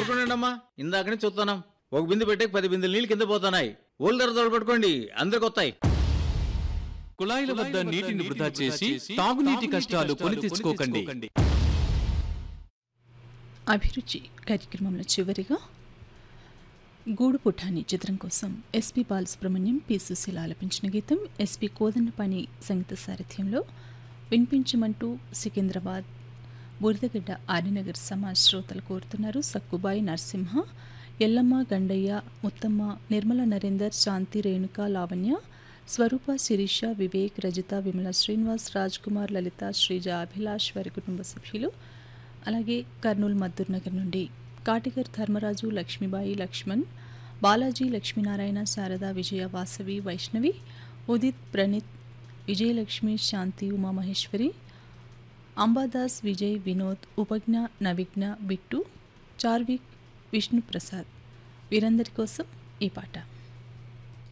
ఊరుకోండి అమ్మా ఇందాక నుంచి చూస్తున్నాం ఒక బిందె పెట్టే పది బిందెలు నీళ్ళు కింద పోతున్నాయి ఓల్డర్ తోడు పట్టుకోండి అందరికి వస్తాయి కుళాయిల వద్ద నీటిని వృధా చేసి తాగునీటి కష్టాలు కొని తెచ్చుకోకండి అభిరుచి కార్యక్రమంలో చివరిగా గూడు పుఠాని చిత్రం కోసం ఎస్పి బాలసుబ్రహ్మణ్యం పి సుశీల ఆలపించిన గీతం ఎస్పి కోదండపాణి సంగీత సారథ్యంలో వినిపించమంటూ సికింద్రాబాద్ బురదగడ్డ ఆర్యనగర్ సమాజ్ శ్రోతలు కోరుతున్నారు సక్కుబాయి నరసింహ ఎల్లమ్మ గండయ్య ముత్తమ్మ నిర్మల నరేందర్ శాంతి రేణుక లావణ్య స్వరూప శిరీష వివేక్ రజిత విమల శ్రీనివాస్ రాజ్ కుమార్ లలిత శ్రీజ అభిలాష్ వారి కుటుంబ సభ్యులు అలాగే కర్నూలు మద్దూర్ నగర్ నుండి కాటిగర్ ధర్మరాజు లక్ష్మీబాయి లక్ష్మణ్ బాలాజీ లక్ష్మీనారాయణ శారద విజయ వాసవి వైష్ణవి ఉదిత్ ప్రణీత్ విజయలక్ష్మి శాంతి ఉమామహేశ్వరి అంబాదాస్ విజయ్ వినోద్ ఉపజ్ఞ నవిఘ్న బిట్టు చార్విక్ విష్ణుప్రసాద్ వీరందరి కోసం ఈ పాట